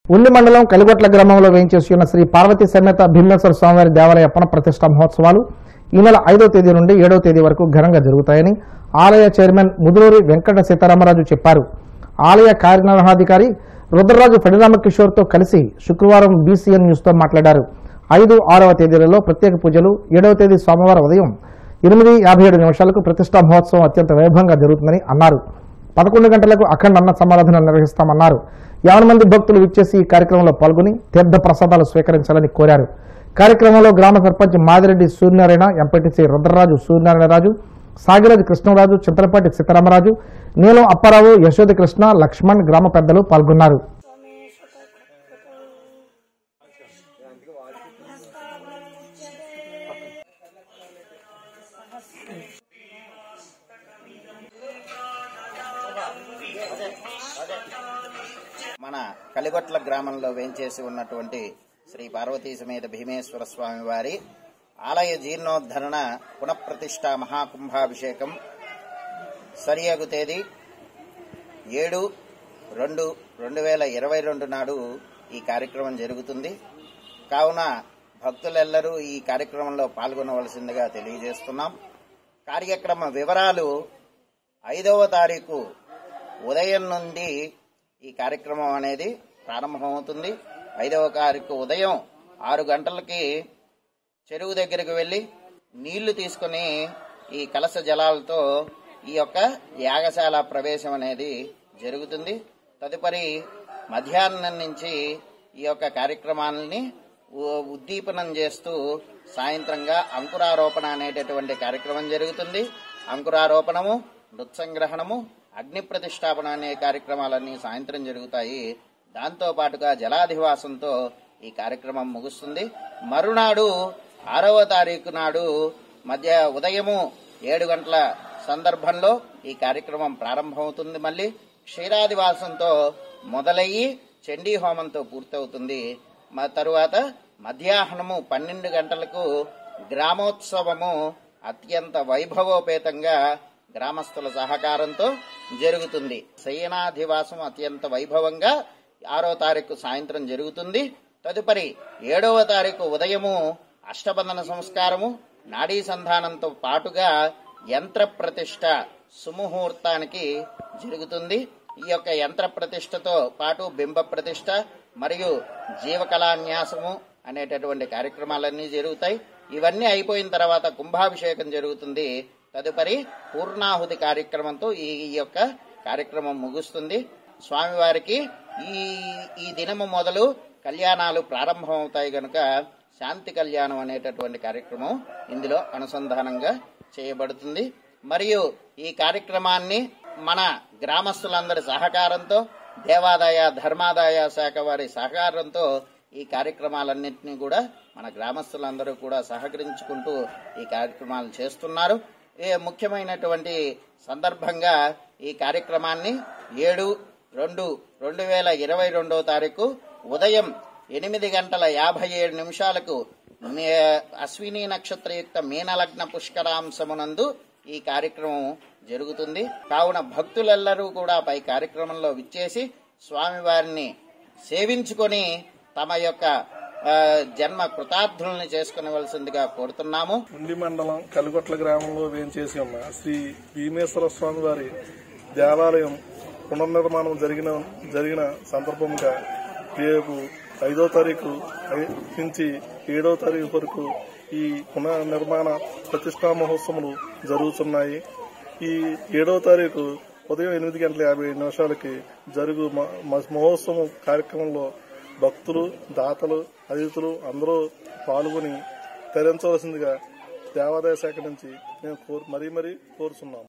ఉండి మండలం కలిగొట్ల గ్రామంలో వేయించేసి ఉన్న శ్రీ పార్వతీ సమేత భీమేశ్వర స్వామివారి దేవాలయ పునఃప్రతిష్ఠా మహోత్సవాలు ఈ నెల ఐదో తేదీ నుండి ఏడో తేదీ వరకు ఘనంగా జరుగుతాయని ఆలయ చైర్మన్ ముదులూరి వెంకట సీతారామరాజు చెప్పారు ఆలయ కార్యనిర్వహణాధికారి రుద్రరాజు ఫణిరామకిషోర్తో కలిసి శుక్రవారం బీసీఎన్ న్యూస్తో మాట్లాడారు ఐదు ఆరవ తేదీలలో ప్రత్యేక పూజలు ఏడవ తేదీ సోమవారం ఉదయం ఎనిమిది యాభై ఏడు నిమిషాలకు ప్రతిష్టా మహోత్సవం అత్యంత వైభవంగా జరుగుతుందని అన్నారు పదకొండు గంటలకు అఖండ అన్న సమారాధన నిర్వహిస్తామన్నారు యాభై మంది భక్తులు విచ్చేసి ఈ కార్యక్రమంలో పాల్గొని తీర్థ ప్రసాదాలు స్వీకరించాలని కోరారు కార్యక్రమంలో గ్రామ సర్పంచ్ మాదిరెడ్డి సూర్యనారాయణ ఎంపీటీసీ రుద్రరాజు సూర్యనారాయణరాజు సాగిరాజు కృష్ణరాజు చింతలపాటి సీతారామరాజు నీలం అప్పారావు యశోద కృష్ణ లక్ష్మణ్ గ్రామ పెద్దలు పాల్గొన్నారు మన కలిగొట్ల గ్రామంలో వేంచేసి ఉన్నటువంటి శ్రీ పార్వతీ సమేత భీమేశ్వర స్వామి వారి ఆలయ జీర్ణోద్ధరణ పునఃప్రతిష్ఠ మహాకుంభాభిషేకం సరియగు తేదీ ఏడు రెండు రెండు వేల ఇరవై రెండు నాడు ఈ కార్యక్రమం జరుగుతుంది కావున భక్తులెల్లరూ ఈ కార్యక్రమంలో పాల్గొనవలసిందిగా తెలియజేస్తున్నాం కార్యక్రమ వివరాలు ఐదవ తారీఖు ఉదయం నుండి ఈ కార్యక్రమం అనేది ప్రారంభమవుతుంది ఐదవ తారీఖు ఉదయం ఆరు గంటలకి చెరువు దగ్గరికి వెళ్లి నీళ్లు తీసుకుని ఈ కలస జలాలతో ఈ యొక్క యాగశాల ప్రవేశం అనేది జరుగుతుంది తదుపరి మధ్యాహ్నం నుంచి ఈ యొక్క కార్యక్రమాలని ఉ- ఉద్దీపనం చేస్తూ సాయంత్రంగా అంకురారోపణ అనేటటువంటి కార్యక్రమం జరుగుతుంది అంకురారోపణము నృత్సంగ్రహణము అగ్ని ప్రతిష్టాపన అనే కార్యక్రమాలన్నీ సాయంత్రం జరుగుతాయి దాంతో పాటుగా జలాధివాసంతో ఈ కార్యక్రమం ముగుస్తుంది మరునాడు ఆరవ తారీఖు నాడు మధ్య ఉదయము ఏడు గంటల సందర్భంలో ఈ కార్యక్రమం ప్రారంభమవుతుంది మళ్ళీ క్షీరాదివాసంతో మొదలయ్యి చండీ హోమంతో పూర్తవుతుంది మా తరువాత మధ్యాహ్నము పన్నెండు గంటలకు గ్రామోత్సవము అత్యంత వైభవోపేతంగా గ్రామస్తుల సహకారంతో జరుగుతుంది శయనాధివాసం అత్యంత వైభవంగా ఆరో తారీఖు సాయంత్రం జరుగుతుంది తదుపరి ఏడవ తారీఖు ఉదయము అష్టబంధన సంస్కారము నాడీ సంధానంతో పాటుగా యంత్ర ప్రతిష్ట సుముహూర్తానికి జరుగుతుంది ఈ యొక్క యంత్ర ప్రతిష్టతో పాటు బింబ ప్రతిష్ట మరియు జీవకళాన్యాసము అనేటటువంటి కార్యక్రమాలన్నీ జరుగుతాయి ఇవన్నీ అయిపోయిన తర్వాత కుంభాభిషేకం జరుగుతుంది తదుపరి పూర్ణాహుతి కార్యక్రమంతో ఈ ఈ యొక్క కార్యక్రమం ముగుస్తుంది స్వామివారికి ఈ ఈ దినము మొదలు కళ్యాణాలు ప్రారంభమవుతాయి గనుక శాంతి కళ్యాణం అనేటటువంటి కార్యక్రమం ఇందులో అనుసంధానంగా చేయబడుతుంది మరియు ఈ కార్యక్రమాన్ని మన గ్రామస్తులందరి సహకారంతో దేవాదాయ ధర్మాదాయ శాఖ వారి సహకారంతో ఈ కార్యక్రమాలన్నింటినీ కూడా మన గ్రామస్తులందరూ కూడా సహకరించుకుంటూ ఈ కార్యక్రమాలు చేస్తున్నారు ఏ ముఖ్యమైనటువంటి సందర్భంగా ఈ కార్యక్రమాన్ని ఏడు రెండు రెండు వేల ఇరవై రెండో తారీఖు ఉదయం ఎనిమిది గంటల యాభై ఏడు నిమిషాలకు మే- అశ్విని నక్షత్రయుక్త మీనలగ్న పుష్కరాంశమునందు ఈ కార్యక్రమం జరుగుతుంది కావున భక్తులెల్లరూ కూడా పై కార్యక్రమంలో విచ్చేసి స్వామివారిని సేవించుకొని తమ యొక్క ఆ, జన్మ కృతార్థుల్ని చేసుకునవలసిందిగా కోరుతున్నాము ఉండి మండలం కలిగొట్ల గ్రామంలో వేంచేసి ఉన్న శ్రీ భీమేశ్వర స్వామి వారి దేవాలయం పునర్నిర్మాణం జరిగిన జరిగిన సందర్భంగా రేపు ఐదో తారీఖు ఐ- నుంచి ఏడో తారీఖు వరకు ఈ పునర్నిర్మాణ ప్రతిష్టా మహోత్సవాలు జరుగుతున్నాయి ఈ ఏడో తారీఖు ఉదయం ఎనిమిది గంటల యాభై ఏడు నిమిషాలకి జరుగు మ- మ- మహోత్సవం కార్యక్రమంలో భక్తులు దాతలు అతిథులు అందరూ పాల్గొని తరించవలసిందిగా దేవాదాయ శాఖ నుంచి మేము కోరు మరీ మరీ కోరుతున్నాం